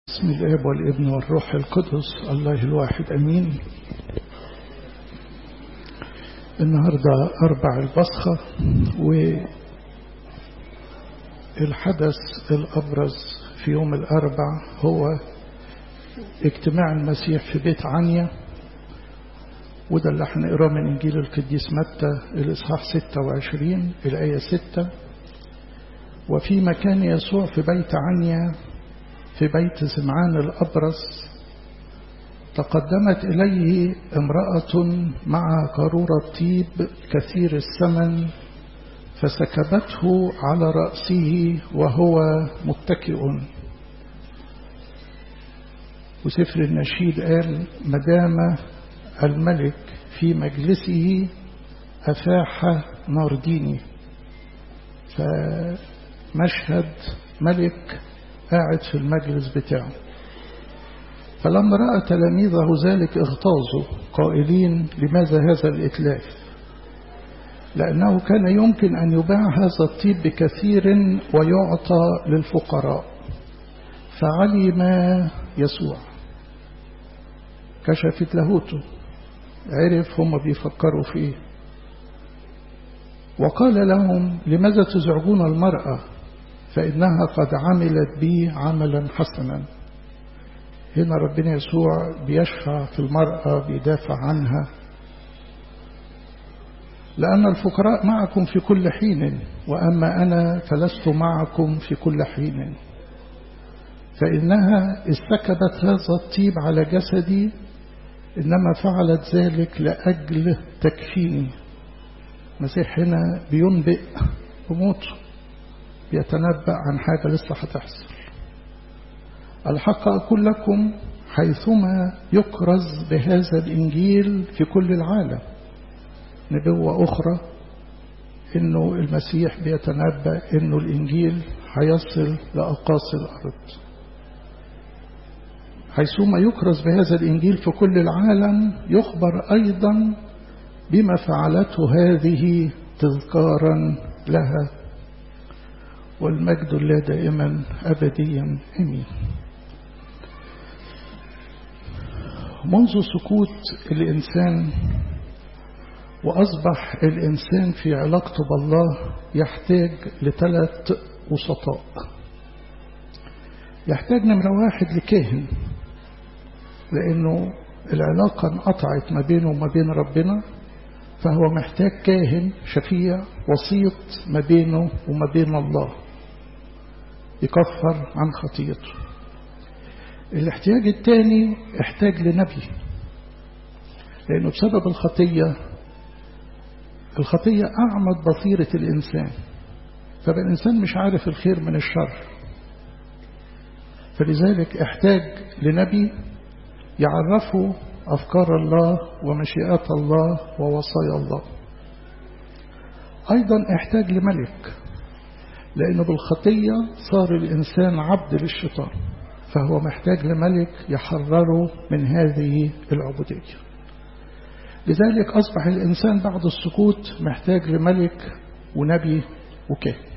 بسم الاب والابن والروح القدس الله الواحد امين النهارده اربع البصخه والحدث الابرز في يوم الاربع هو اجتماع المسيح في بيت عنيا وده اللي هنقراه من انجيل القديس متى الاصحاح 26 الايه 6 وفي مكان يسوع في بيت عنيا في بيت سمعان الأبرص تقدمت إليه امرأة مع قارورة طيب كثير الثمن فسكبته على رأسه وهو متكئ وسفر النشيد قال مدام الملك في مجلسه أفاح نارديني فمشهد ملك قاعد في المجلس بتاعه فلما رأى تلاميذه ذلك اغتاظوا قائلين لماذا هذا الإتلاف لأنه كان يمكن أن يباع هذا الطيب بكثير ويعطى للفقراء فعلم يسوع كشفت لاهوته عرف هم بيفكروا في ايه وقال لهم لماذا تزعجون المرأة فإنها قد عملت بي عملا حسنا هنا ربنا يسوع بيشفع في المرأة بيدافع عنها لأن الفقراء معكم في كل حين وأما أنا فلست معكم في كل حين فإنها استكبت هذا الطيب على جسدي إنما فعلت ذلك لأجل تكفيني المسيح هنا بينبئ بموته بيتنبأ عن حاجة لسه هتحصل الحق أقول لكم حيثما يكرز بهذا الإنجيل في كل العالم نبوة أخرى إنه المسيح بيتنبأ إنه الإنجيل هيصل لأقاصي الأرض حيثما يكرز بهذا الإنجيل في كل العالم يخبر أيضا بما فعلته هذه تذكارا لها والمجد لله دائما أبديا أمين منذ سكوت الإنسان وأصبح الإنسان في علاقته بالله يحتاج لثلاث وسطاء يحتاج نمرة واحد لكاهن لأنه العلاقة انقطعت ما بينه وما بين ربنا فهو محتاج كاهن شفيع وسيط ما بينه وما بين الله يكفر عن خطيته الاحتياج الثاني احتاج لنبي لأنه بسبب الخطية الخطية أعمد بصيرة الإنسان فبقى الإنسان مش عارف الخير من الشر فلذلك احتاج لنبي يعرفه أفكار الله ومشيئات الله ووصايا الله أيضا احتاج لملك لأنه بالخطية صار الإنسان عبد للشيطان فهو محتاج لملك يحرره من هذه العبودية لذلك أصبح الإنسان بعد السقوط محتاج لملك ونبي وكاهن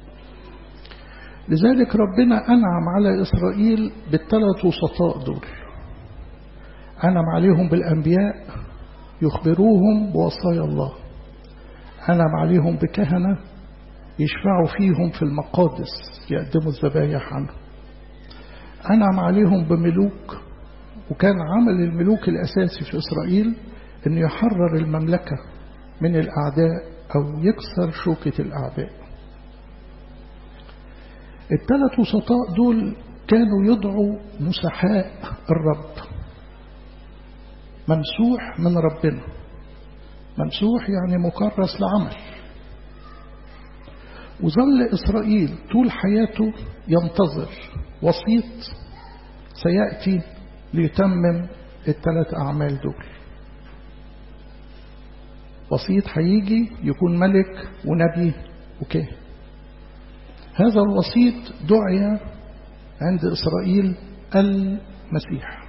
لذلك ربنا أنعم على إسرائيل بالثلاث وسطاء دول أنعم عليهم بالأنبياء يخبروهم بوصايا الله أنعم عليهم بكهنة يشفعوا فيهم في المقادس يقدموا الذبايح عنه أنعم عليهم بملوك وكان عمل الملوك الأساسي في إسرائيل أن يحرر المملكة من الأعداء أو يكسر شوكة الأعداء الثلاث وسطاء دول كانوا يدعوا مسحاء الرب ممسوح من ربنا ممسوح يعني مكرس لعمل وظل إسرائيل طول حياته ينتظر وسيط سيأتي ليتمم الثلاث أعمال دول وسيط هيجي يكون ملك ونبي وكاهن هذا الوسيط دعي عند إسرائيل المسيح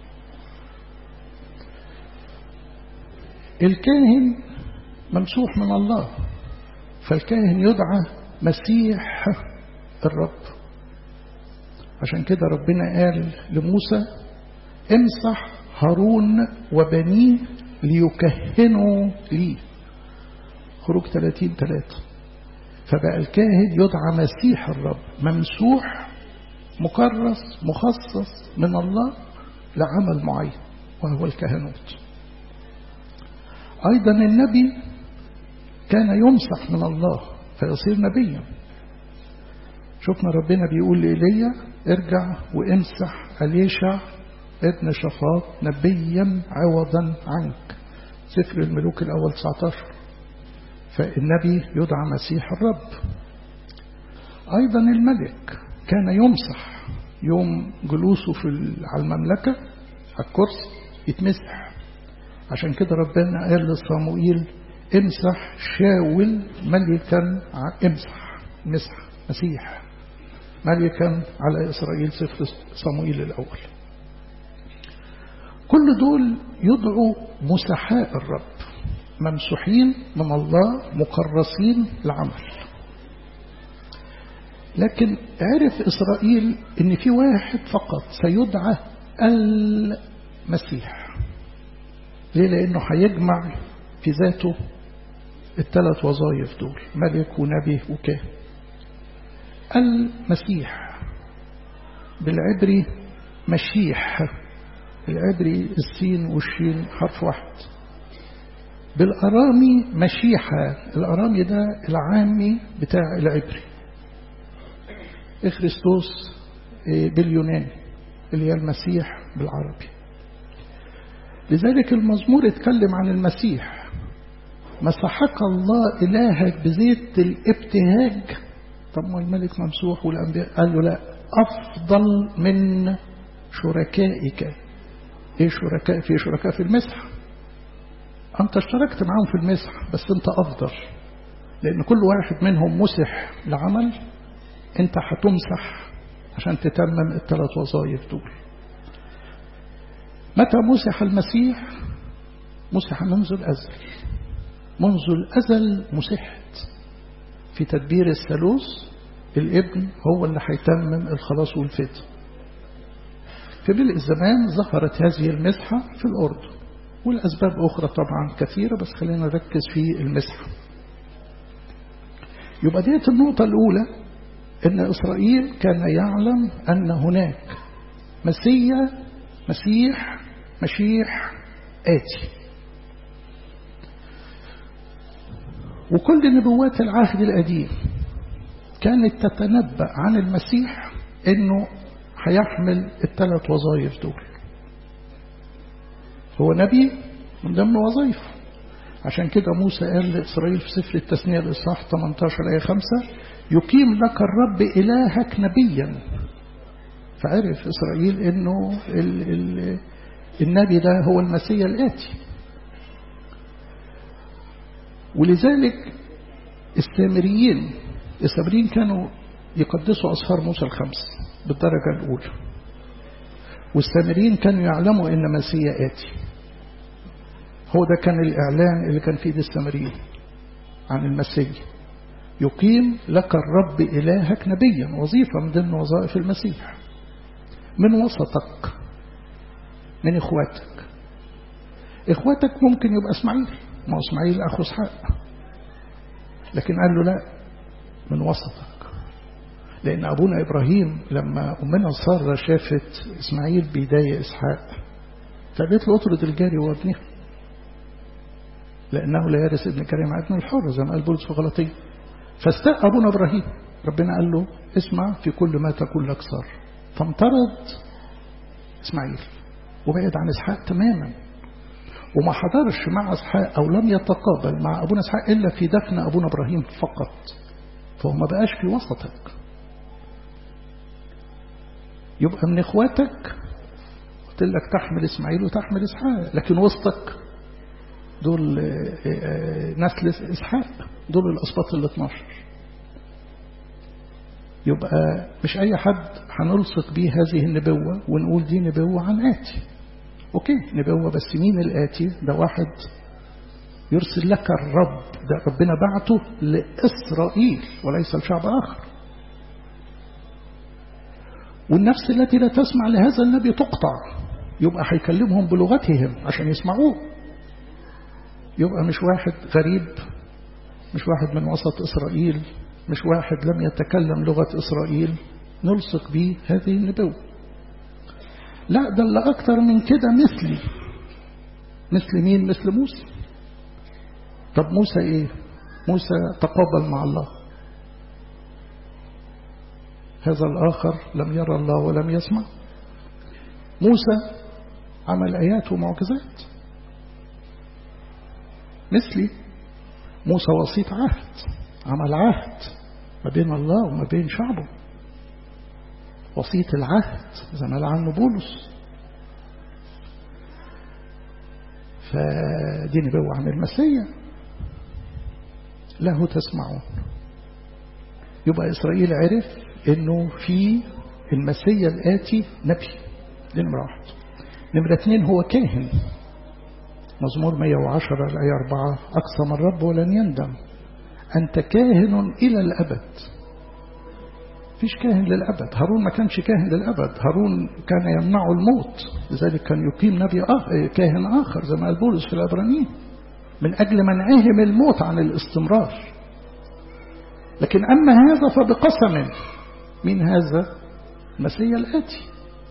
الكاهن ممسوح من الله فالكاهن يدعى مسيح الرب عشان كده ربنا قال لموسى امسح هارون وبنيه ليكهنوا لي خروج 30 3 فبقى الكاهن يدعى مسيح الرب ممسوح مكرس مخصص من الله لعمل معين وهو الكهنوت أيضا النبي كان يمسح من الله فيصير نبيا شفنا ربنا بيقول لإيليا ارجع وامسح أليشع ابن شفاط نبيا عوضا عنك سفر الملوك الأول 19 فالنبي يدعى مسيح الرب أيضا الملك كان يمسح يوم جلوسه في على المملكة على الكرسي يتمسح عشان كده ربنا قال لصاموئيل امسح شاول ملكا امسح مسح مسيح ملكا على إسرائيل سفر صموئيل الأول كل دول يدعوا مسحاء الرب ممسوحين من الله مكرسين لعمل لكن عرف إسرائيل إن في واحد فقط سيدعى المسيح ليه لأنه هيجمع في ذاته الثلاث وظائف دول ملك ونبي وكاهن المسيح بالعبري مشيح العبري السين والشين حرف واحد بالأرامي مشيحة الأرامي ده العامي بتاع العبري إخريستوس باليوناني اللي هي المسيح بالعربي لذلك المزمور اتكلم عن المسيح مسحك الله إلهك بزيت الابتهاج طب ما الملك ممسوح والأنبياء قال له لا أفضل من شركائك إيه شركاء في شركاء في المسح أنت اشتركت معهم في المسح بس أنت أفضل لأن كل واحد منهم مسح لعمل أنت هتمسح عشان تتمم الثلاث وظائف دول متى مسح المسيح مسح منذ الأزل منذ الأزل مسحت في تدبير الثالوث الابن هو اللي هيتمم الخلاص والفتن في ملء الزمان ظهرت هذه المسحة في الأردن والأسباب أخرى طبعا كثيرة بس خلينا نركز في المسحة يبقى ديت النقطة الأولى أن إسرائيل كان يعلم أن هناك مسيا مسيح مشيح آتي وكل نبوات العهد القديم كانت تتنبأ عن المسيح أنه هيحمل الثلاث وظائف دول هو نبي من ضمن وظائفه عشان كده موسى قال لإسرائيل في سفر التثنية الإصحاح 18 آية 5 يقيم لك الرب إلهك نبيا فعرف إسرائيل أنه ال ال النبي ده هو المسيح الآتي ولذلك السامريين السامريين كانوا يقدسوا أسفار موسى الخمس بالدرجة الأولى والسامريين كانوا يعلموا أن مسيح آتي هو ده كان الإعلان اللي كان في ايد السامريين عن المسيح يقيم لك الرب إلهك نبيا وظيفة من ضمن وظائف المسيح من وسطك من إخواتك إخواتك ممكن يبقى إسماعيل ما هو إسماعيل أخو إسحاق لكن قال له لا من وسطك لأن أبونا إبراهيم لما أمنا سارة شافت إسماعيل بيضايق إسحاق فقالت له اطرد الجاري وابنه لأنه لا يرث ابن كريم ابن الحر زي ما قال بولس في غلطية فاستاء أبونا إبراهيم ربنا قال له اسمع في كل ما تقول لك صار فامترض إسماعيل وبعد عن إسحاق تماما وما حضرش مع إسحاق أو لم يتقابل مع أبونا إسحاق إلا في دفن أبونا إبراهيم فقط فهو ما بقاش في وسطك يبقى من إخواتك قلت لك تحمل إسماعيل وتحمل إسحاق لكن وسطك دول نسل إسحاق دول الأسباط ال 12 يبقى مش أي حد هنلصق بيه هذه النبوة ونقول دي نبوة عن آتي أوكي نبوة بس مين الآتي ده واحد يرسل لك الرب ده ربنا بعته لإسرائيل وليس لشعب آخر والنفس التي لا تسمع لهذا النبي تقطع يبقى هيكلمهم بلغتهم عشان يسمعوه يبقى مش واحد غريب مش واحد من وسط إسرائيل مش واحد لم يتكلم لغة إسرائيل نلصق به هذه النبوة لا ده اللي أكتر من كده مثلي مثل مين مثل موسى طب موسى إيه موسى تقابل مع الله هذا الآخر لم يرى الله ولم يسمع موسى عمل آيات ومعجزات مثلي موسى وسيط عهد عمل عهد ما بين الله وما بين شعبه وسيط العهد زي ما قال عنه بولس فدي نبوة عن المسيح له تسمعون يبقى إسرائيل عرف إنه في المسيح الآتي نبي دي نمرة واحد نمرة اثنين هو كاهن مزمور 110 الآية 4 أقسم الرب ولن يندم أنت كاهن إلى الأبد فيش كاهن للأبد هارون ما كانش كاهن للأبد هارون كان يمنع الموت لذلك كان يقيم نبي آخر كاهن آخر زي ما قال بولس في العبرانيين من أجل منعهم الموت عن الاستمرار لكن أما هذا فبقسم من هذا المسيح الآتي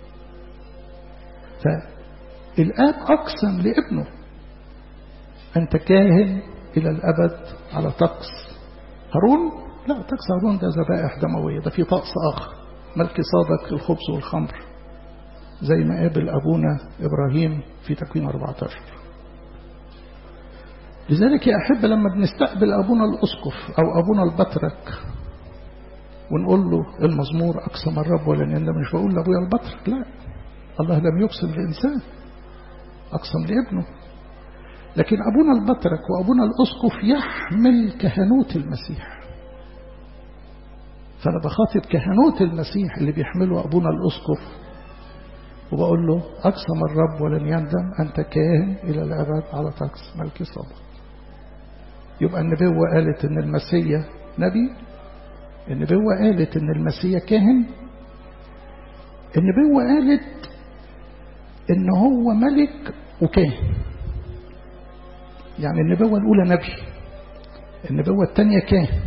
فالآب أقسم لابنه أنت كاهن إلى الأبد على طقس هارون لا طقس هارون ده ذبائح دموية ده في طقس آخر ملك صادق الخبز والخمر زي ما قابل أبونا إبراهيم في تكوين 14 لذلك يا أحب لما بنستقبل أبونا الأسقف أو أبونا البطرك ونقول له المزمور أقسم الرب ولن يندم مش بقول لأبويا البطرك لا الله لم يقسم لإنسان أقسم لابنه لكن أبونا البطرك وأبونا الأسقف يحمل كهنوت المسيح فأنا بخاطب كهنوت المسيح اللي بيحمله أبونا الأسقف وبقول له أقسم الرب ولن يندم أنت كاهن إلى الأبد على طقس ملك صادق يبقى النبوة قالت إن المسيح نبي النبوة قالت إن المسيح كاهن النبوة قالت إن هو ملك وكاهن يعني النبوة الأولى نبي النبوة الثانية كاهن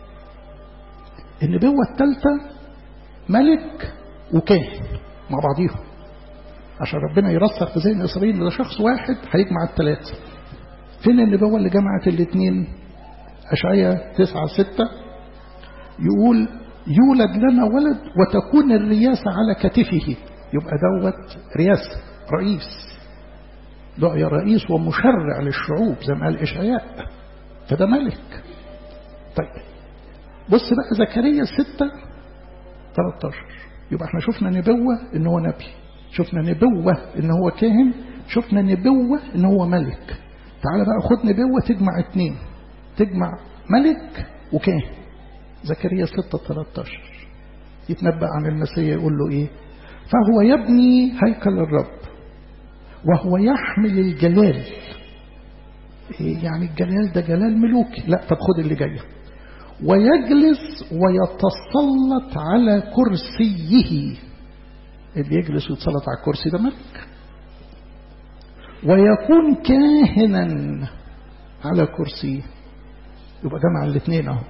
النبوة الثالثة ملك وكاهن مع بعضيهم عشان ربنا يرسخ في ذهن إسرائيل ده شخص واحد هيجمع الثلاثة فين النبوة اللي جمعت الاثنين أشعية تسعة ستة يقول يولد لنا ولد وتكون الرياسة على كتفه يبقى دوت رياسة رئيس دعي رئيس ومشرع للشعوب زي ما قال إشعياء فده ملك طيب بص بقى زكريا 6 13 يبقى احنا شفنا نبوة ان هو نبي شفنا نبوة ان هو كاهن شفنا نبوة ان هو ملك تعال بقى خد نبوة تجمع اتنين تجمع ملك وكاهن زكريا 6 13 يتنبأ عن المسيح يقول له ايه فهو يبني هيكل الرب وهو يحمل الجلال إيه يعني الجلال ده جلال ملوكي لا طب خد اللي جايه ويجلس ويتسلط على كرسيه اللي يجلس ويتسلط على الكرسي ده ملك ويكون كاهنا على كرسيه يبقى جمع الاثنين اهو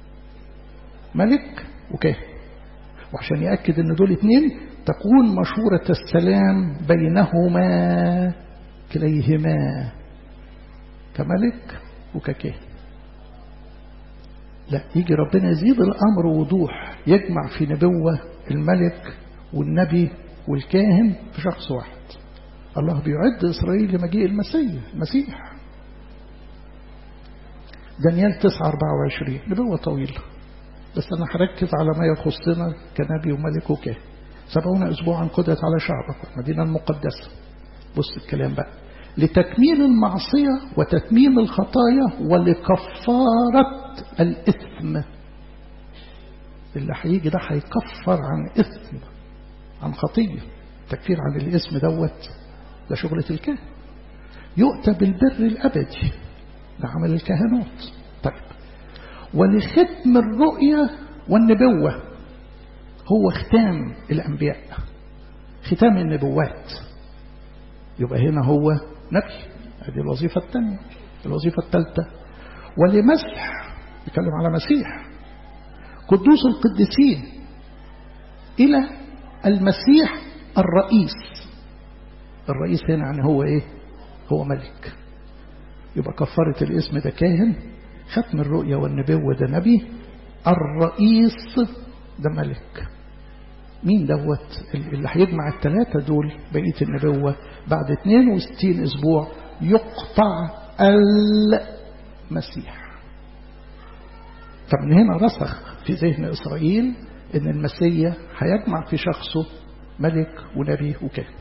ملك وكاهن وعشان يأكد ان دول اثنين تكون مشورة السلام بينهما كليهما كملك وككاهن لا يجي ربنا يزيد الأمر وضوح يجمع في نبوة الملك والنبي والكاهن في شخص واحد الله بيعد إسرائيل لمجيء المسيح المسيح دانيال 9 24 نبوة طويلة بس أنا هركز على ما يخصنا كنبي وملك وكاهن سبعون أسبوعا قدت على شعبك المدينة المقدسة بص الكلام بقى لتكميل المعصية وتتميم الخطايا ولكفارة الإثم اللي هيجي ده هيكفر عن إثم عن خطية تكفير عن الإثم دوت ده شغلة الكاهن يؤتى بالبر الأبدي ده عمل الكهنوت طيب ولختم الرؤية والنبوة هو ختام الأنبياء ختام النبوات يبقى هنا هو نبي هذه الوظيفة الثانية الوظيفة الثالثة ولمسح بيتكلم على مسيح قدوس القديسين إلى المسيح الرئيس الرئيس هنا يعني هو إيه هو ملك يبقى كفارة الاسم ده كاهن ختم الرؤيا والنبوة ده نبي الرئيس ده ملك مين دوت اللي هيجمع الثلاثة دول بقية النبوة بعد 62 أسبوع يقطع المسيح فمن هنا رسخ في ذهن إسرائيل إن المسيح هيجمع في شخصه ملك ونبي وكاهن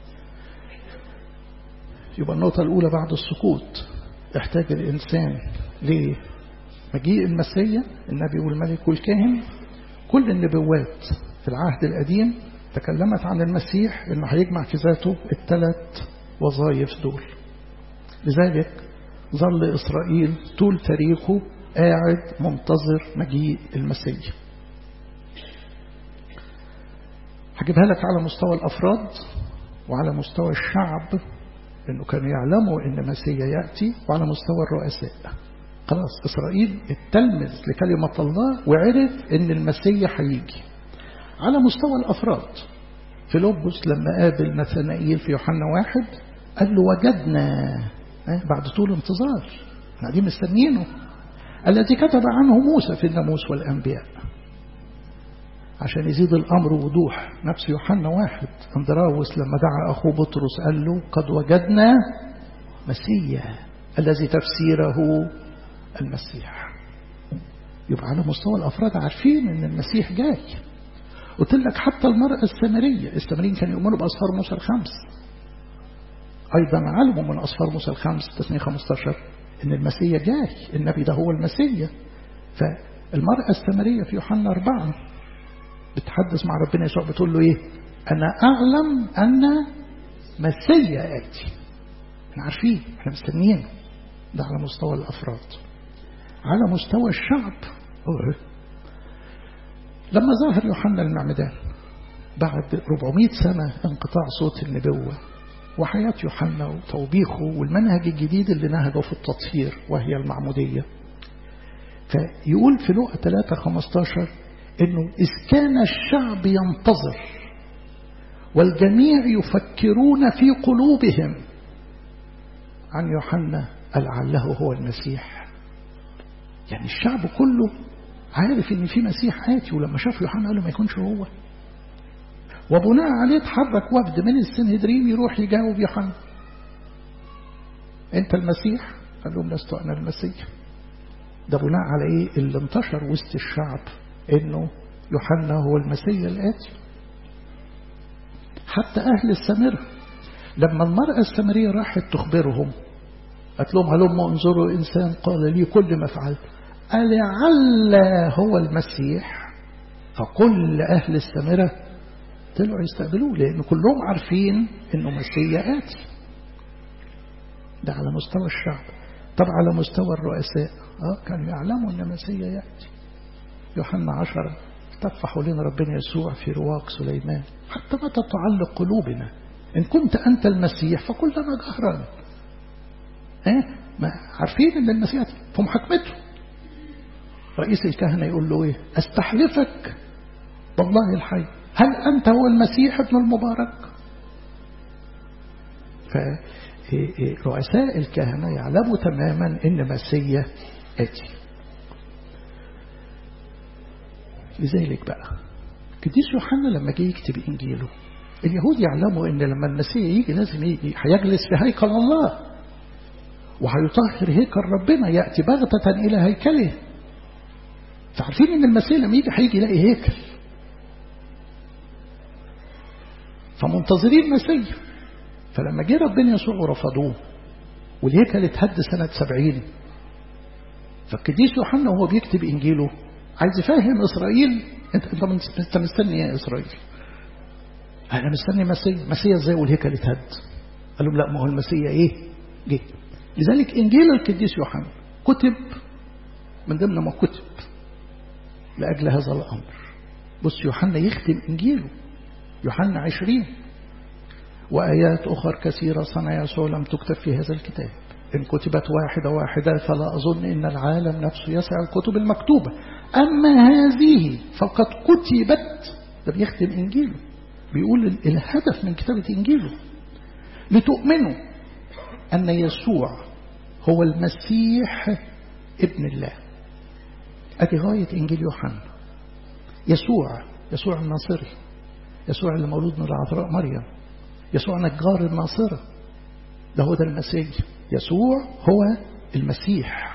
يبقى النقطة الأولى بعد السقوط يحتاج الإنسان لمجيء المسيح النبي والملك والكاهن كل النبوات في العهد القديم تكلمت عن المسيح انه هيجمع في ذاته الثلاث وظائف دول لذلك ظل إسرائيل طول تاريخه قاعد منتظر مجيء المسيح هجيبها لك على مستوى الأفراد وعلى مستوى الشعب انه كانوا يعلموا ان المسيح يأتي وعلى مستوى الرؤساء خلاص إسرائيل اتلمذ لكلمة الله وعرف ان المسيح هيجي على مستوى الأفراد فيلبس لما قابل نثنائيل في يوحنا واحد قال له وجدنا بعد طول انتظار احنا قاعدين مستنيينه الذي كتب عنه موسى في الناموس والأنبياء عشان يزيد الأمر وضوح نفس يوحنا واحد اندراوس لما دعا أخوه بطرس قال له قد وجدنا مسيا الذي تفسيره المسيح يبقى على مستوى الأفراد عارفين أن المسيح جاي قلت لك حتى المرأة السامرية السامريين كانوا يؤمنوا بأسفار موسى الخمس أيضا علموا من أسفار موسى الخمس تسنية 15 إن المسيح جاي النبي ده هو المسيح فالمرأة السامرية في يوحنا أربعة بتحدث مع ربنا يسوع بتقول له إيه أنا أعلم أن مسيح آتي احنا عارفين احنا مستنيين ده على مستوى الأفراد على مستوى الشعب لما ظهر يوحنا المعمدان بعد 400 سنة انقطاع صوت النبوة وحياة يوحنا وتوبيخه والمنهج الجديد اللي نهجه في التطهير وهي المعمودية فيقول في لقى 3 15 انه إذ كان الشعب ينتظر والجميع يفكرون في قلوبهم عن يوحنا لعله هو المسيح يعني الشعب كله عارف ان في مسيح آتي ولما شاف يوحنا قال له ما يكونش هو وبناء عليه اتحرك وفد من السنهدرين يروح يجاوب يوحنا انت المسيح قال لهم لست انا المسيح ده بناء على ايه اللي انتشر وسط الشعب انه يوحنا هو المسيح الاتي حتى اهل السامره لما المراه السامريه راحت تخبرهم قالت لهم هلم انظروا انسان قال لي كل ما فعلت ألعل هو المسيح فكل أهل السامرة طلعوا يستقبلوه لأن كلهم عارفين أنه مسيح آتي ده على مستوى الشعب طب على مستوى الرؤساء آه كانوا يعلموا أن مسيح يأتي يوحنا عشرة التف حوالين ربنا يسوع في رواق سليمان حتى متى تعلق قلوبنا إن كنت أنت المسيح فقل لنا جهرا إيه؟ ما عارفين أن المسيح في محاكمته رئيس الكهنة يقول له إيه أستحلفك والله الحي هل أنت هو المسيح ابن المبارك فرؤساء الكهنة يعلموا تماما أن مسيح آتي لذلك بقى قديس يوحنا لما جه يكتب إنجيله اليهود يعلموا أن لما المسيح يجي لازم يجي هيجلس في هيكل الله وهيطهر هيكل ربنا يأتي بغتة إلى هيكله فعارفين ان المسيح لما يجي هيجي يلاقي هيكل فمنتظرين مسيح فلما جه ربنا يسوع ورفضوه والهيكل اتهد سنة سبعين فالقديس يوحنا وهو بيكتب إنجيله عايز يفهم إسرائيل أنت أنت أنت مستني يا إسرائيل أنا مستني مسيح مسيح إزاي والهيكل اتهد قال لهم لا ما هو المسيح إيه جه لذلك إنجيل القديس يوحنا كتب من ضمن ما كتب لأجل هذا الأمر بص يوحنا يختم إنجيله يوحنا عشرين وآيات أخرى كثيرة صنع يسوع لم تكتب في هذا الكتاب إن كتبت واحدة واحدة فلا أظن إن العالم نفسه يسع الكتب المكتوبة أما هذه فقد كتبت ده بيختم إنجيله بيقول الهدف من كتابة إنجيله لتؤمنوا أن يسوع هو المسيح ابن الله أدي غاية إنجيل يوحنا يسوع يسوع الناصري يسوع اللي مولود من العذراء مريم يسوع نجار الناصرة ده هو ده المسيح يسوع هو المسيح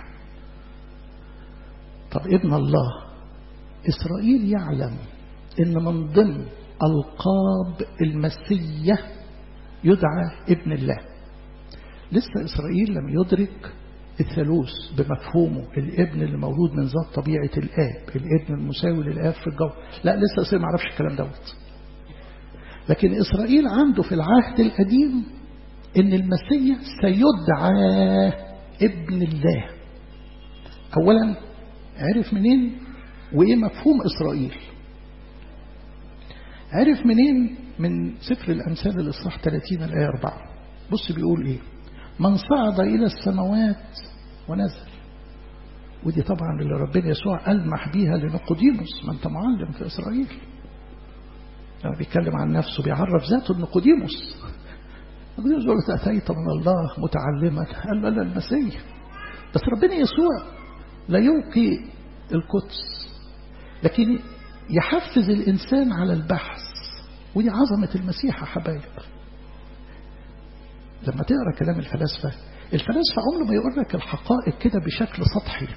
طب ابن الله إسرائيل يعلم إن من ضمن ألقاب المسيح يدعى ابن الله لسه إسرائيل لم يدرك الثالوث بمفهومه الابن اللي مولود من ذات طبيعة الآب الابن المساوي للآب في الجو لا لسه إسرائيل ما عرفش الكلام دوت لكن إسرائيل عنده في العهد القديم إن المسيح سيدعى ابن الله أولا عرف منين وإيه مفهوم إسرائيل عرف منين من سفر الأمثال الإصحاح 30 الآية 4 بص بيقول إيه من صعد إلى السماوات ونزل ودي طبعا اللي ربنا يسوع ألمح بيها لنقوديموس ما أنت معلم في إسرائيل لما بيتكلم عن نفسه بيعرف ذاته نقوديموس نقوديموس يقول أتيت من الله متعلما قال له لا المسيح بس ربنا يسوع لا يلقي القدس لكن يحفز الإنسان على البحث ودي عظمة المسيح يا حبايب لما تقرأ كلام الفلاسفة الفلاسفة عمره ما يقول لك الحقائق كده بشكل سطحي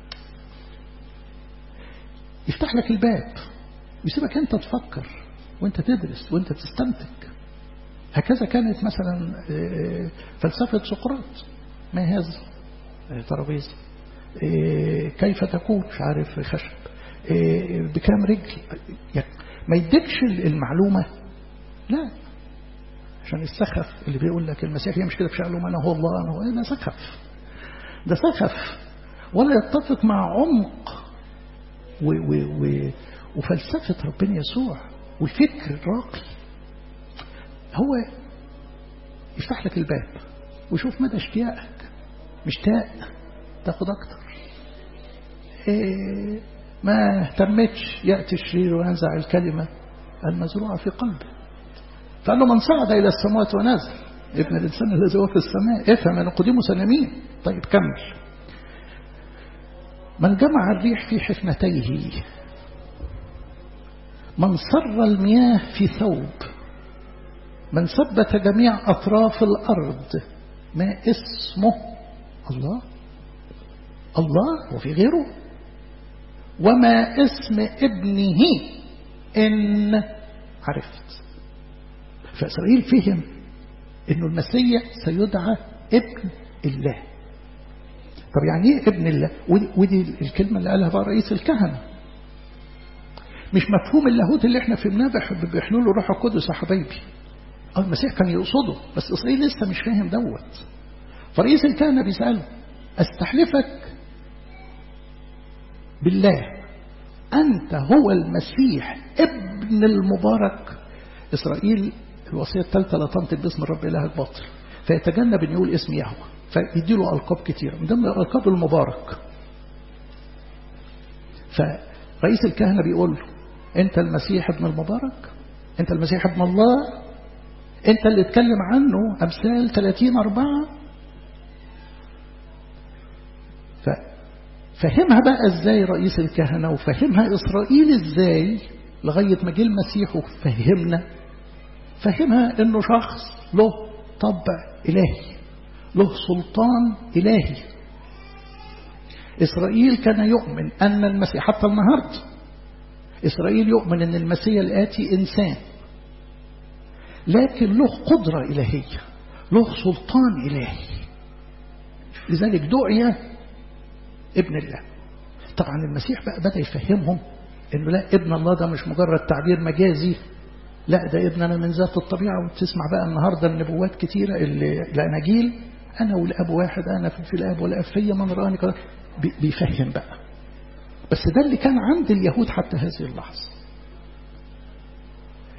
يفتح لك الباب ويسيبك انت تفكر وانت تدرس وانت تستنتج هكذا كانت مثلا فلسفة سقراط ما هذا ترابيزة كيف تكون مش عارف خشب بكام رجل يعني ما يديكش المعلومة لا عشان السخف اللي بيقول لك المسيح يمشي كده بشكله ما انا هو الله انا هو ايه ده سخف ده سخف ولا يتفق مع عمق و و و وفلسفة ربنا يسوع والفكر الراقي هو يفتح لك الباب وشوف مدى اشتياقك مشتاق تاخد اكتر إيه ما اهتمتش يأتي الشرير وينزع الكلمة المزروعة في قلبه فقال له من صعد إلى السماوات ونزل ابن الإنسان الذي هو في السماء افهم أن قديمه سنمين طيب كمل من جمع الريح في حفنتيه من صر المياه في ثوب من ثبت جميع أطراف الأرض ما اسمه الله الله وفي غيره وما اسم ابنه إن عرفت فإسرائيل فهم إنه المسيح سيدعى ابن الله طب يعني ايه ابن الله ودي, ودي الكلمة اللي قالها بقى رئيس الكهنة مش مفهوم اللاهوت اللي احنا فهمناه بحلول الروح القدس يا حبايبي اه المسيح كان يقصده بس اسرائيل لسه مش فاهم دوت فرئيس الكهنة بيسأله استحلفك بالله أنت هو المسيح ابن المبارك إسرائيل الوصية الثالثة لا تنطق باسم الرب إلهك باطل فيتجنب أن يقول اسم يهوه فيديله ألقاب كتيرة من ضمن الألقاب المبارك فرئيس الكهنة بيقول له أنت المسيح ابن المبارك أنت المسيح ابن الله أنت اللي اتكلم عنه أمثال 30 أربعة فهمها بقى ازاي رئيس الكهنة وفهمها إسرائيل ازاي لغاية ما جه المسيح وفهمنا فهمها انه شخص له طبع إلهي له سلطان إلهي إسرائيل كان يؤمن أن المسيح حتى النهاردة إسرائيل يؤمن أن المسيح الآتي إنسان لكن له قدرة إلهية له سلطان إلهي لذلك دعي ابن الله طبعا المسيح بقى بدأ يفهمهم انه لا ابن الله ده مش مجرد تعبير مجازي لا ده ابننا من ذات الطبيعة وتسمع بقى النهاردة النبوات كتيرة الأناجيل أنا والأب واحد أنا في الأب والأب فيا من رآني بيفهم بقى بس ده اللي كان عند اليهود حتى هذه اللحظة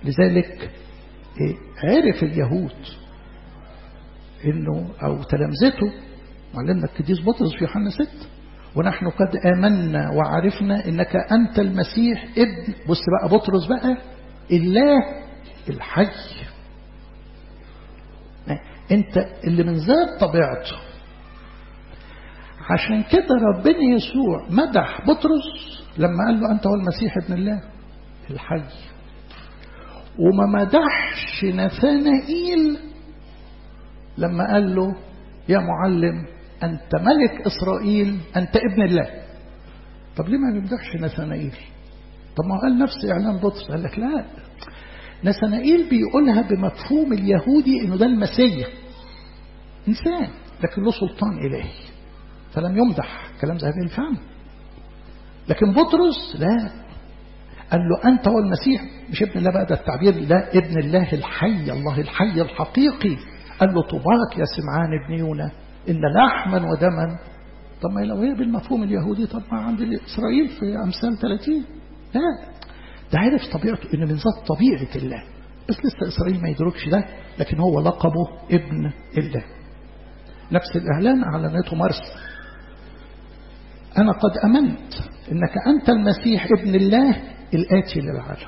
لذلك عرف اليهود انه او تلامذته معلمنا القديس بطرس في يوحنا 6 ونحن قد آمنا وعرفنا انك انت المسيح ابن بص بقى بطرس بقى الله الحي انت اللي من ذات طبيعته عشان كده ربنا يسوع مدح بطرس لما قال له انت هو المسيح ابن الله الحي وما مدحش نثانائيل لما قال له يا معلم أنت ملك إسرائيل أنت ابن الله طب ليه ما بيمدحش نثانائيل طب ما قال نفس إعلان بطرس قال لك لا نثانائيل بيقولها بمفهوم اليهودي إنه ده المسيح إنسان لكن له سلطان إلهي فلم يمدح كلام زي هذه الفهم لكن بطرس لا قال له أنت هو المسيح مش ابن الله بقى ده التعبير لا ابن الله الحي الله الحي الحقيقي قال له طباك يا سمعان ابن يونا إن لحما ودما طب ما لو هي بالمفهوم اليهودي طب ما عند إسرائيل في أمثال 30 لا ده عرف طبيعته إن من ذات طبيعة الله بس لسه إسرائيل ما يدركش ده لكن هو لقبه ابن الله نفس الإعلان أعلنته مرسى أنا قد أمنت إنك أنت المسيح ابن الله الآتي للعالم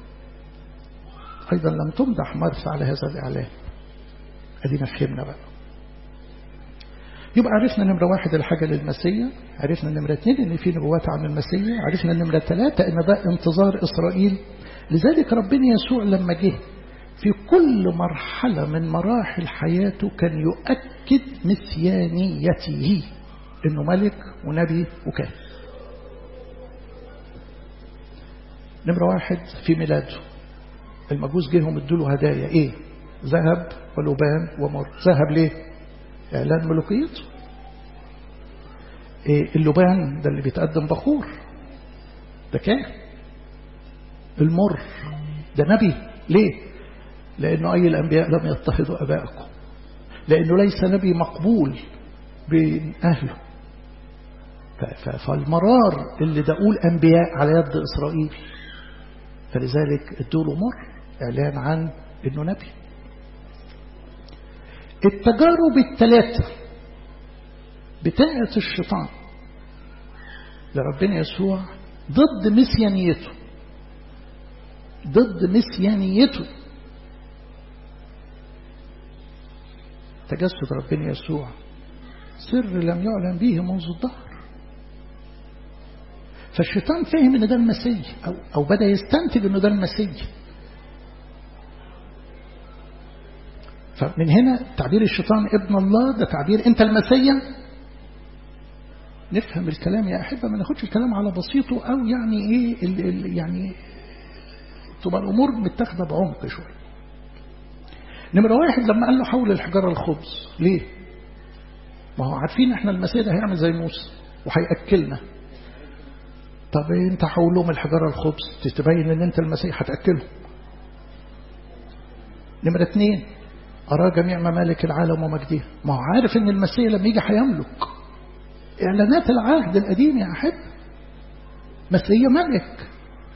أيضا لم تمدح مرسى على هذا الإعلان أدينا فهمنا بقى يبقى عرفنا نمرة واحد الحاجة للمسيح عرفنا نمرة اثنين ان في نبوات عن المسيح عرفنا نمرة ثلاثة ان ده انتظار إسرائيل لذلك ربنا يسوع لما جه في كل مرحلة من مراحل حياته كان يؤكد مسيانيته انه ملك ونبي وكاهن نمرة واحد في ميلاده المجوس جيهم ادوا له هدايا ايه ذهب ولبان ومر ذهب ليه اعلان ملوكيته إيه اللبان ده اللي بيتقدم بخور ده كان المر ده نبي ليه لانه اي الانبياء لم يضطهدوا ابائكم لانه ليس نبي مقبول بين اهله فالمرار اللي دقوه الانبياء على يد اسرائيل فلذلك ادوا له مر اعلان عن انه نبي التجارب الثلاثة بتاعة الشيطان لربنا يسوع ضد مسيانيته ضد مسيانيته تجسد ربنا يسوع سر لم يعلن به منذ الظهر فالشيطان فهم ان ده المسيح او او بدا يستنتج انه ده المسيح فمن هنا تعبير الشيطان ابن الله ده تعبير انت المسيح نفهم الكلام يا احبه ما ناخدش الكلام على بسيطه او يعني ايه ال ال يعني تبقى الامور متاخده بعمق شويه نمرة واحد لما قال له حول الحجارة الخبز ليه ما هو عارفين احنا المسيح ده هيعمل زي موسى وهيأكلنا طب انت حول لهم الحجارة الخبز تبين ان انت المسيح هتأكلهم نمرة اثنين أرى جميع ممالك العالم ومجدها ما هو عارف ان المسيح لما يجي هيملك إعلانات العهد القديم يا أحب مسيح ملك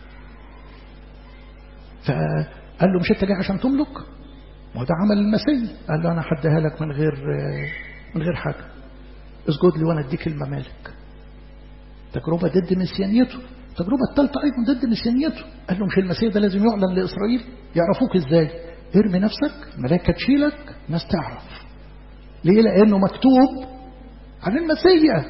فقال له مش انت جاي عشان تملك ما هو ده عمل المسيح قال له انا هديها لك من غير من غير حاجه اسجد لي وانا اديك الممالك تجربه ضد مسيانيته التجربه الثالثه ايضا ضد مسيانيته قال له مش المسيح ده لازم يعلن لاسرائيل يعرفوك ازاي ارمي نفسك ملائكه تشيلك ناس تعرف ليه لانه مكتوب عن المسيح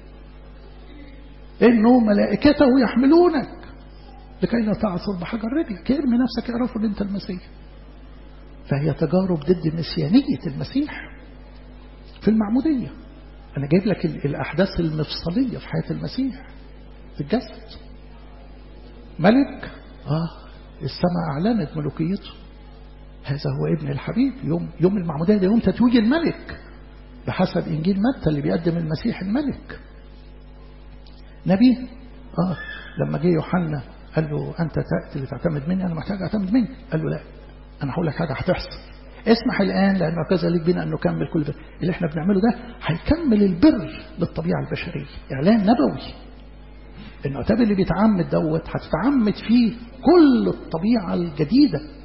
انه ملائكته يحملونك لكي لا تعصر بحجر رجلك ارمي نفسك يعرفوا ان انت المسيح فهي تجارب ضد مسيانية المسيح في المعمودية أنا جايب لك الأحداث المفصلية في حياة المسيح في الجسد ملك آه السماء أعلنت ملوكيته هذا هو ابن الحبيب يوم يوم المعمودية ده يوم تتويج الملك بحسب إنجيل متى اللي بيقدم المسيح الملك نبي آه لما جه يوحنا قال له أنت تأتي لتعتمد مني أنا محتاج أعتمد منك قال له لا أنا هقول لك حاجة هتحصل اسمح الآن لأنه كذلك بنا أن نكمل كل بر اللي احنا بنعمله ده هيكمل البر للطبيعة البشرية إعلان نبوي العتاب اللي بيتعمد دوت هتتعمد فيه كل الطبيعة الجديدة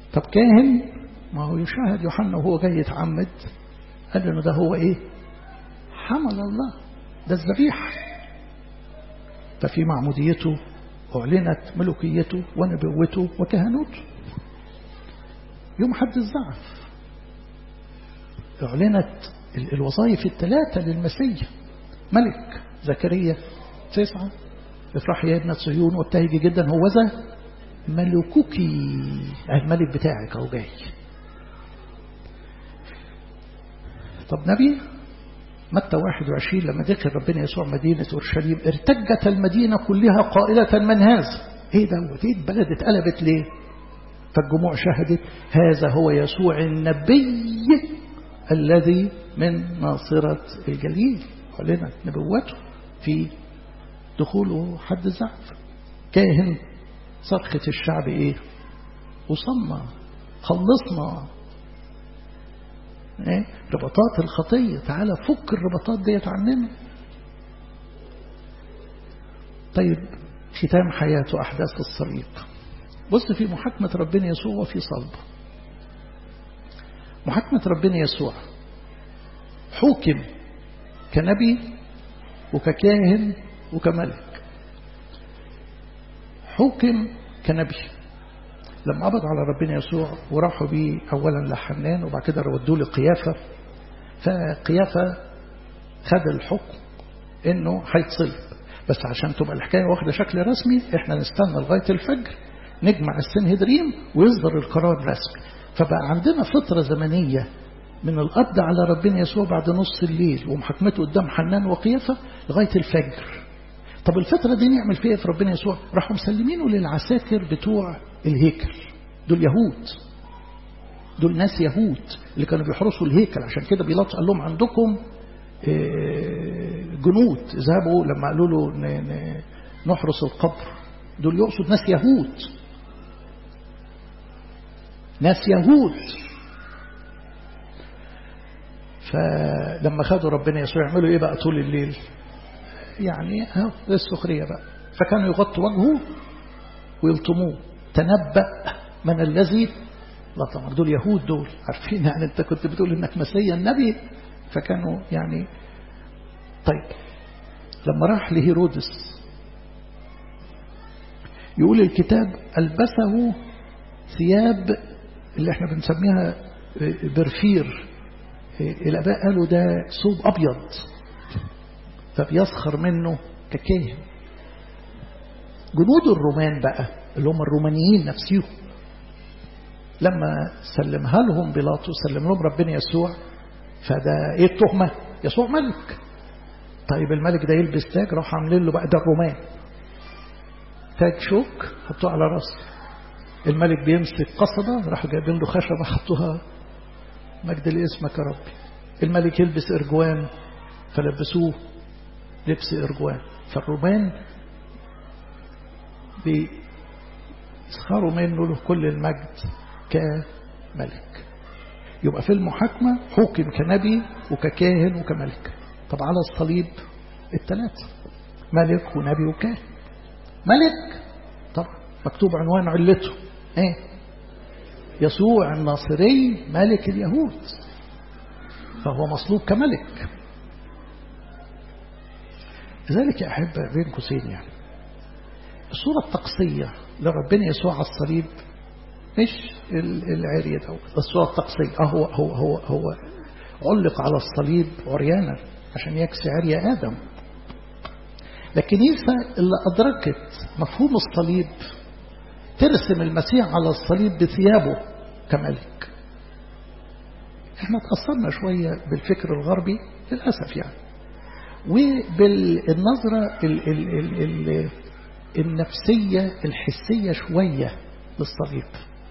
طب كاهن ما هو يشاهد يوحنا وهو جاي يتعمد قال له ده هو ايه حمل الله ده الذبيحة ففي معموديته أعلنت ملوكيته ونبوته وكهنوته يوم حد الزعف أعلنت الوظائف الثلاثة للمسيح ملك زكريا تسعة افرح يا ابنة صهيون وابتهجي جدا هو ذا ملكك الملك بتاعك أو جاي طب نبي متى 21 لما دخل ربنا يسوع مدينة أورشليم ارتجت المدينة كلها قائلة من هذا ايه دوت ايه البلد اتقلبت ليه فالجموع شهدت هذا هو يسوع النبي الذي من ناصرة الجليل علنا نبوته في دخوله حد الزعف كاهن صرخة الشعب ايه وصلنا خلصنا ايه ربطات الخطية تعالى فك الربطات ديت عننا طيب ختام حياته أحداث الصليب بص في محاكمة ربنا يسوع وفي صلبه محاكمة ربنا يسوع حوكم كنبي وككاهن وكملك حوكم كنبي لما قبض على ربنا يسوع وراحوا بيه أولا لحنان وبعد كده ودوه لقيافة فقيافة خد الحكم انه هيتصلب بس عشان تبقى الحكاية واخدة شكل رسمي احنا نستنى لغاية الفجر نجمع السنهدريم ويصدر القرار رسمي فبقى عندنا فترة زمنية من القبض على ربنا يسوع بعد نص الليل ومحاكمته قدام حنان وقيافة لغاية الفجر طب الفترة دي نعمل فيها في ربنا يسوع راحوا مسلمينه للعساكر بتوع الهيكل دول يهود دول ناس يهود اللي كانوا بيحرسوا الهيكل عشان كده بيلاطس قال لهم عندكم جنود اذهبوا لما قالوا له نحرس القبر دول يقصد ناس يهود ناس يهود فلما خدوا ربنا يسوع يعملوا ايه بقى طول الليل يعني اهو السخريه بقى فكانوا يغطوا وجهه ويلطموه تنبأ من الذي لطمك دول يهود دول عارفين يعني انت كنت بتقول انك مسيا النبي فكانوا يعني طيب لما راح لهيرودس يقول الكتاب ألبسه ثياب اللي احنا بنسميها برفير الآباء قالوا ده ثوب أبيض فبيسخر منه ككاهن جنود الرومان بقى اللي هم الرومانيين نفسيهم لما سلمها لهم بيلاطس سلم لهم ربنا يسوع فده ايه التهمه يسوع ملك طيب الملك ده يلبس تاج راح عاملين له بقى ده الرومان تاج شوك حطوه على راسه الملك بيمسك قصبة راحوا جايبين له خشبة حطوها مجد لاسمك يا ربي الملك يلبس ارجوان فلبسوه لبس ارجوان فالرومان بيسخروا منه له كل المجد كملك يبقى في المحاكمة حكم كنبي وككاهن وكملك طب على الصليب الثلاثة ملك ونبي وكاهن ملك طبعا مكتوب عنوان علته ايه يسوع الناصري ملك اليهود فهو مصلوب كملك لذلك يا أحبة بين قوسين يعني الصورة الطقسية لربنا يسوع على الصليب مش العري ده الصورة الطقسية هو هو هو هو علق على الصليب عريانا عشان يكسي عري آدم لكن يسا اللي أدركت مفهوم الصليب ترسم المسيح على الصليب بثيابه كملك احنا تأثرنا شوية بالفكر الغربي للأسف يعني وبالنظرة ال ال ال ال النفسية الحسية شوية للصليب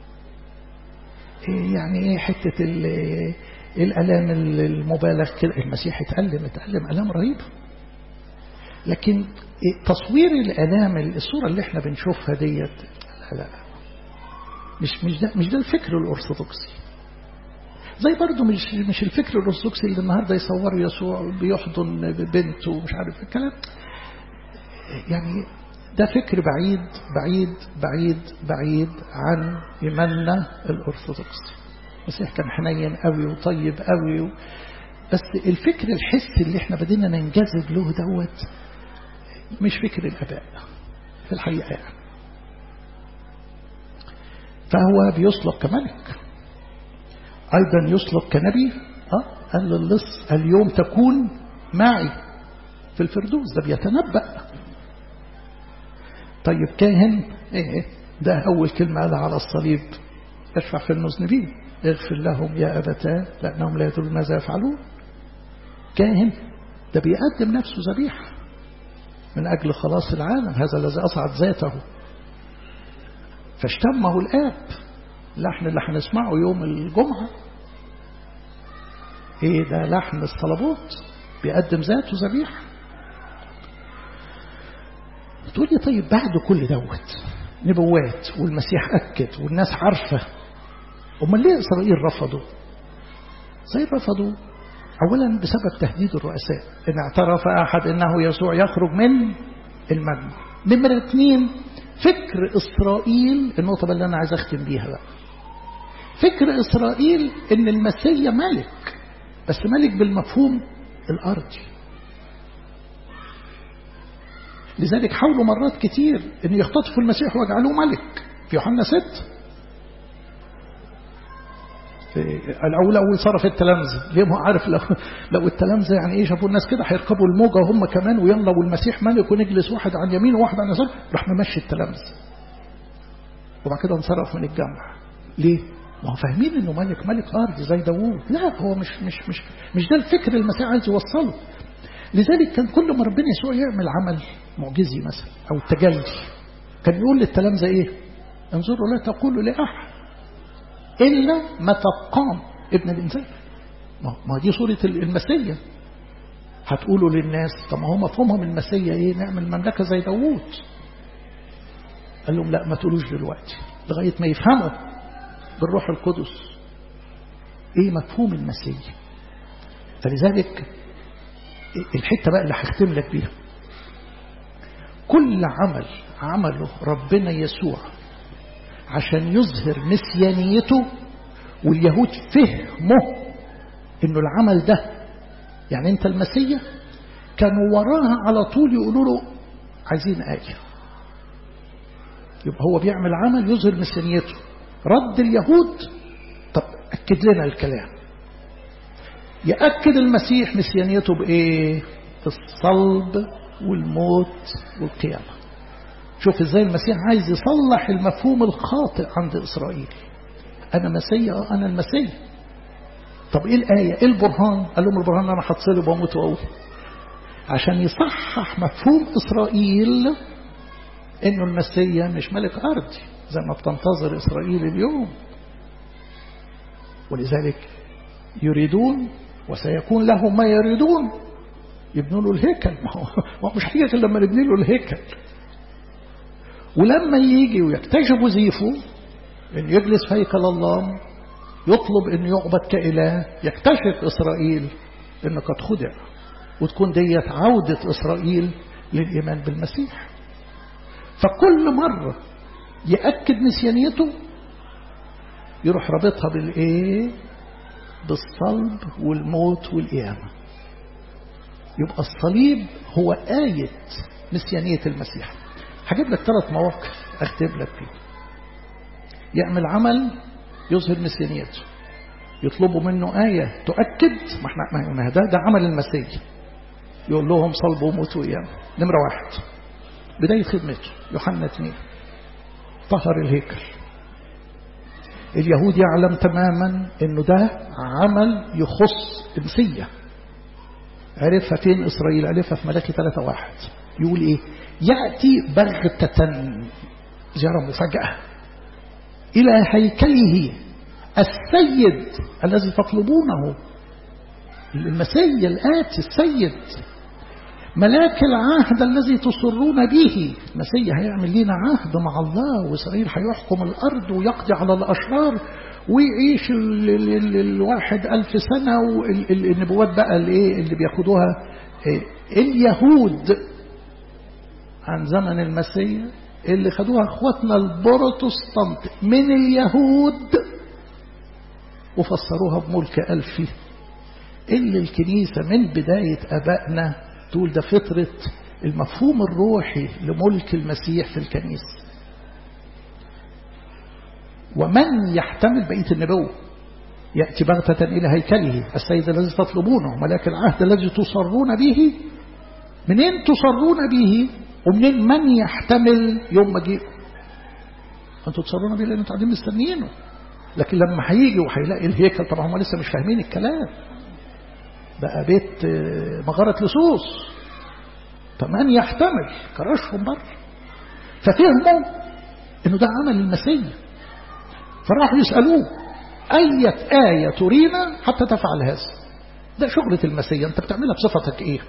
يعني ايه حتة الألام المبالغ كده المسيح اتألم اتألم ألام رهيبة لكن تصوير الألام الصورة اللي احنا بنشوفها ديت لا لا مش مش ده مش ده الفكر الأرثوذكسي زي برضه مش مش الفكر الأرثوذكسي اللي النهارده يصوروا يسوع بيحضن بنته ومش عارف الكلام يعني ده فكر بعيد بعيد بعيد بعيد عن إيماننا الأرثوذكسي المسيح كان حنين قوي وطيب قوي و... بس الفكر الحسي اللي احنا بدينا ننجذب له دوت مش فكر الآباء في الحقيقة يعني فهو بيصلب كملك أيضا يصلب كنبي أه؟ قال للص اليوم تكون معي في الفردوس ده بيتنبأ طيب كاهن ايه ده أول كلمة قالها على الصليب اشفع في المذنبين اغفر لهم يا أبتاه لأنهم لا يدرون ماذا يفعلون كاهن ده بيقدم نفسه ذبيحة من أجل خلاص العالم هذا الذي أصعد ذاته فاشتمه الآب اللحن اللي هنسمعه يوم الجمعة ايه ده لحن الصلبوت بيقدم ذاته ذبيحة تقول لي طيب بعد كل دوت نبوات والمسيح أكد والناس عارفة أمال ليه إسرائيل رفضوا زي رفضوا أولا بسبب تهديد الرؤساء إن اعترف أحد أنه يسوع يخرج من المجمع نمرة اثنين فكر إسرائيل النقطة اللي أنا عايز أختم بيها بقى فكر إسرائيل إن المسيح ملك بس ملك بالمفهوم الأرضي لذلك حاولوا مرات كتير أن يختطفوا المسيح ويجعلوه ملك في يوحنا 6 الأول أول صرف التلامذة ليه ما عارف لو, لو التلامذة يعني إيه شافوا الناس كده هيركبوا الموجة وهم كمان ويلا والمسيح ملك ونجلس واحد عن يمين وواحد عن يسار راح ممشي التلامذة وبعد كده انصرف من الجمع ليه؟ ما هو فاهمين انه ملك ملك ارض زي داوود لا هو مش مش مش مش ده الفكر اللي المسيح عايز يوصله لذلك كان كل ما ربنا يسوع يعمل عمل معجزي مثلا او تجلي كان يقول للتلامذه ايه انظروا لا تقولوا لاحد الا متى قام ابن الانسان ما دي صوره المسيا هتقولوا للناس طب ما هو مفهومهم المسيا ايه نعمل مملكه زي داوود قال لهم لا ما تقولوش دلوقتي لغايه ما يفهموا بالروح القدس ايه مفهوم المسيح فلذلك الحته بقى اللي هختم لك بيها كل عمل عمله ربنا يسوع عشان يظهر مسيانيته واليهود فهموا انه العمل ده يعني انت المسيح كانوا وراها على طول يقولوا له عايزين آية يبقى هو بيعمل عمل يظهر مسيانيته رد اليهود طب أكد لنا الكلام يأكد المسيح مسيانيته بإيه الصلب والموت والقيامة شوف ازاي المسيح عايز يصلح المفهوم الخاطئ عند إسرائيل أنا مسيح أنا المسيح طب إيه الآية إيه البرهان قال لهم البرهان أنا هتصلب وأموت وأقوم عشان يصحح مفهوم إسرائيل إنه المسيح مش ملك أرضي زي ما بتنتظر إسرائيل اليوم ولذلك يريدون وسيكون لهم ما يريدون يبنوا له الهيكل ما هو مش حقيقة لما نبني له الهيكل ولما يجي ويكتشفوا زيفه ان يجلس في هيكل الله يطلب ان يعبد كإله يكتشف إسرائيل انه قد خدع وتكون ديت عودة إسرائيل للإيمان بالمسيح فكل مرة يأكد نسيانيته يروح رابطها بالإيه بالصلب والموت والقيامة يبقى الصليب هو آية نسيانية المسيح هجيب لك ثلاث مواقف أكتب لك فيه يعمل عمل يظهر نسيانيته يطلبوا منه آية تؤكد ما احنا ما ده ده عمل المسيح يقول لهم صلب وموت وقيامة نمرة واحد بداية خدمته يوحنا 2 طهر الهيكل اليهود يعلم تماما انه ده عمل يخص انسية عرفها فين اسرائيل عرفها في ملاكي 3 واحد يقول ايه يأتي بغتة زيارة مفاجأة إلى هيكله السيد الذي تطلبونه المسيا الآتي السيد ملاك العهد الذي تصرون به المسيح هيعمل لنا عهد مع الله وإسرائيل هيحكم الأرض ويقضي على الأشرار ويعيش ال ال ال الواحد ألف سنة والنبوات بقى اللي, اللي بياخدوها اليهود عن زمن المسيح اللي خدوها اخواتنا البروتستانت من اليهود وفسروها بملك ألفي اللي الكنيسة من بداية أبائنا تقول ده فطرة المفهوم الروحي لملك المسيح في الكنيسة ومن يحتمل بقية النبوة يأتي بغتة إلى هيكله السيد الذي تطلبونه ملاك العهد الذي تصرون به منين تصرون به ومنين من يحتمل يوم مجيئه انتوا تصرون به لان انتوا قاعدين مستنيينه لكن لما هيجي وهيلاقي الهيكل طبعا هم لسه مش فاهمين الكلام بقى بيت مغارة لصوص فمن يحتمل كرشهم بره ففهموا انه ده عمل المسيح فراحوا يسألوه أية آية ترينا حتى تفعل هذا ده شغلة المسيح أنت بتعملها بصفتك إيه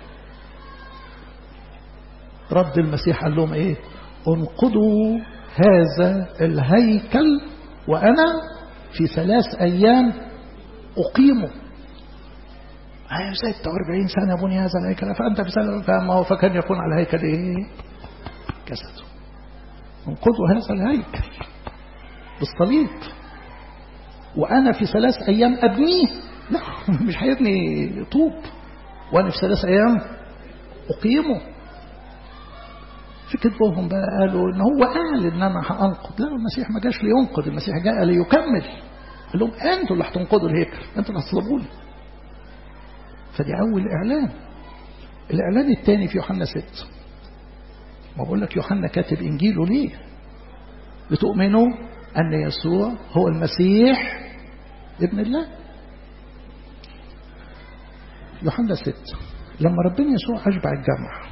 رد المسيح قال لهم إيه انقضوا هذا الهيكل وأنا في ثلاث أيام أقيمه أيوة 46 سنة بني هذا الهيكل فأنت في سنة فما هو فكان يكون على الهيكل إيه جسده انقضوا هذا الهيكل بالصليب وأنا في ثلاث أيام أبنيه لا مش هيبني طوب وأنا في ثلاث أيام أقيمه في كتبهم بقى قالوا إن هو قال إن أنا هأنقض لا المسيح ما جاش لينقض المسيح جاء ليكمل قال لهم أنتوا اللي هتنقضوا الهيكل أنتوا اللي هتصلبوني فدي أول إعلان الإعلان الثاني في يوحنا 6 ما بقول لك يوحنا كاتب إنجيله ليه لتؤمنوا أن يسوع هو المسيح ابن الله يوحنا 6 لما ربنا يسوع أشبع الجمع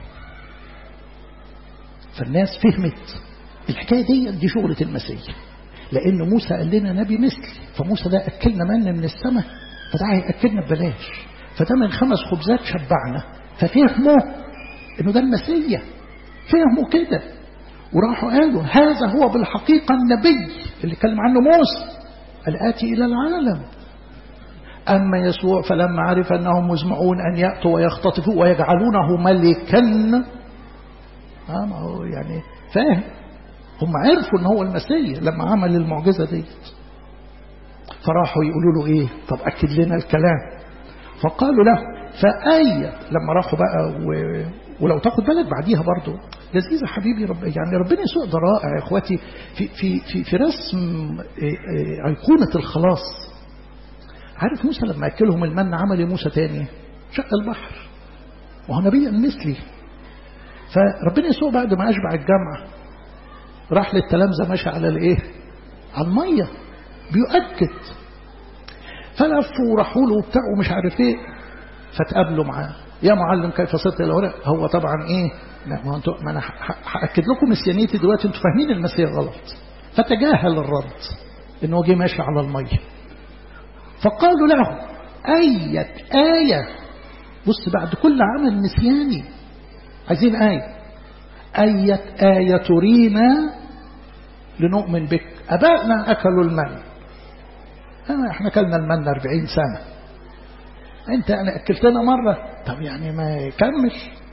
فالناس فهمت الحكاية دي دي شغلة المسيح لأن موسى قال لنا نبي مثلي فموسى ده أكلنا من من السماء فده هيأكلنا ببلاش فده من خمس خبزات شبعنا ففهموا انه ده المسيح فهموا كده وراحوا قالوا هذا هو بالحقيقة النبي اللي اتكلم عنه موسى الآتي إلى العالم أما يسوع فلما عرف أنهم مزمعون أن يأتوا ويختطفوا ويجعلونه ملكا آه ما هو يعني فاهم هم عرفوا ان هو المسيح لما عمل المعجزة دي فراحوا يقولوا له ايه طب أكد لنا الكلام فقالوا له فآية لما راحوا بقى و... ولو تاخد بالك بعديها برضو لذيذة حبيبي رب يعني ربنا يسوع ده رائع يا اخواتي في في في في رسم أيقونة الخلاص عارف موسى لما أكلهم المن عمل ايه موسى تاني شق البحر وهو نبي مثلي فربنا يسوع بعد ما أشبع الجامعة راح للتلامذة ماشي على الايه على المية بيؤكد فلفوا وراحوا له وبتاع ومش عارف ايه فتقابلوا معاه يا معلم كيف صرت الى هنا هو طبعا ايه لا ما انتوا ما انا هاكد لكم مسيانيتي دلوقتي انتوا فاهمين المسيح غلط فتجاهل الرد ان هو جه ماشي على الميه فقالوا له أية آية بص بعد كل عمل نسياني عايزين آية أية آية ترينا لنؤمن بك أبائنا أكلوا المن احنا أكلنا المن أربعين سنة أنت يعني أكلتنا مرة طب يعني ما يكمل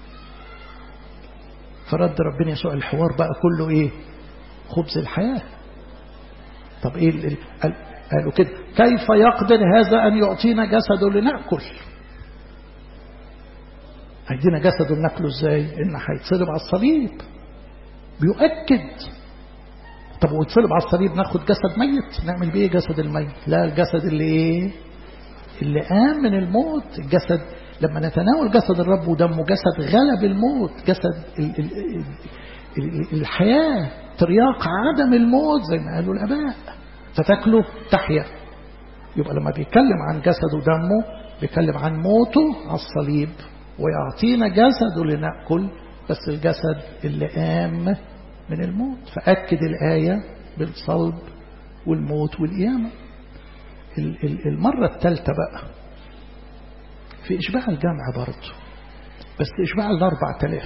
فرد ربنا يسوع الحوار بقى كله إيه خبز الحياة طب إيه قالوا كده كيف يقدر هذا أن يعطينا جسده لنأكل هيدينا جسده ناكله ازاي ان هيتصلب على الصليب بيؤكد طب ويتصلب على الصليب ناخد جسد ميت نعمل بيه جسد الميت لا الجسد اللي ايه اللي قام من الموت الجسد لما نتناول جسد الرب ودمه جسد غلب الموت جسد ال ال ال الحياة ترياق عدم الموت زي ما قالوا الآباء فتاكله تحيا يبقى لما بيتكلم عن جسده ودمه بيتكلم عن موته على الصليب ويعطينا جسده لنأكل بس الجسد اللي قام من الموت فأكد الآية بالصلب والموت والقيامة المرة الثالثة بقى في إشباع الجامع برضه بس إشباع الأربع تلاف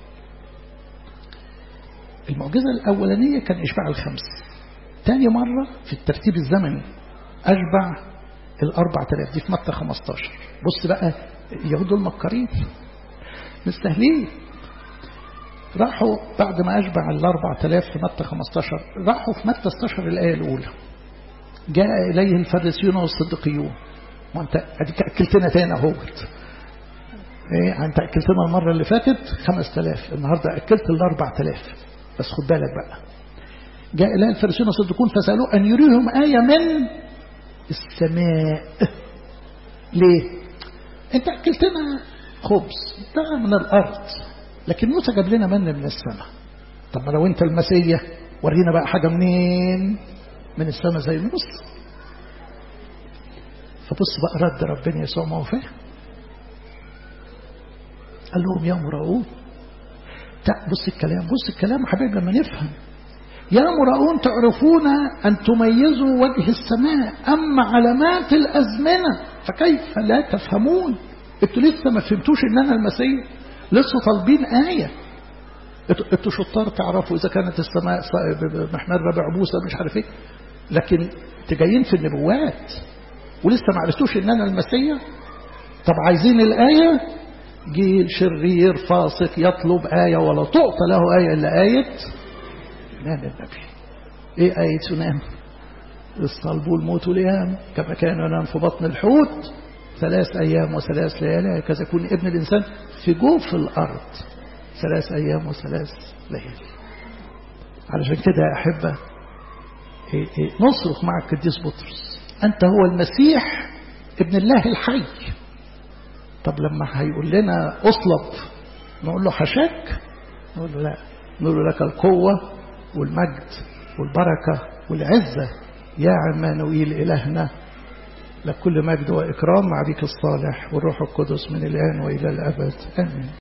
المعجزة الأولانية كان إشباع الخمس تاني مرة في الترتيب الزمني أشبع الأربع تلاف دي في متى 15 بص بقى اليهود دول مكارين مستهلين راحوا بعد ما أشبع الأربع تلاف في متى 15 راحوا في متى 16 الآية الأولى جاء إليه الفريسيون والصديقيون وانت اديك اكلتنا تاني اهوت ايه انت اكلتنا المره اللي فاتت 5000 النهارده اكلت ال 4000 بس خد بالك بقى جاء اليه الفريسيون والصديقون فسالوه ان يريهم ايه من السماء ليه انت اكلتنا خبز ده من الارض لكن موسى جاب لنا من من السماء طب ما لو انت المسيح ورينا بقى حاجه منين من السماء زي موسى فبص بقى رد ربنا يسوع ما هو فاهم قال لهم يا مراؤون بص الكلام بص الكلام حبيبي لما نفهم يا مراؤون تعرفون أن تميزوا وجه السماء أما علامات الأزمنة فكيف لا تفهمون انتوا لسه ما فهمتوش ان انا المسيح لسه طالبين آية انتوا شطار تعرفوا اذا كانت السماء محمرة بعبوسة مش عارف ايه لكن تجايين في النبوات ولسه ما عرفتوش ان انا المسيح طب عايزين الآية جيل شرير فاسق يطلب آية ولا تعطى له آية إلا آية نام النبي إيه آية ينام الصلب والموت والإيام كما كان ينام في بطن الحوت ثلاث أيام وثلاث ليالي هكذا يكون ابن الإنسان في جوف الأرض ثلاث أيام وثلاث ليالي علشان كده يا أحبة إيه إيه نصرخ مع القديس بطرس أنت هو المسيح ابن الله الحي طب لما هيقول لنا أصلب نقول له حشاك نقول له لا نقول له لك القوة والمجد والبركة والعزة يا عمانوئيل إلهنا لك كل مجد وإكرام مع بك الصالح والروح القدس من الآن وإلى الأبد آمين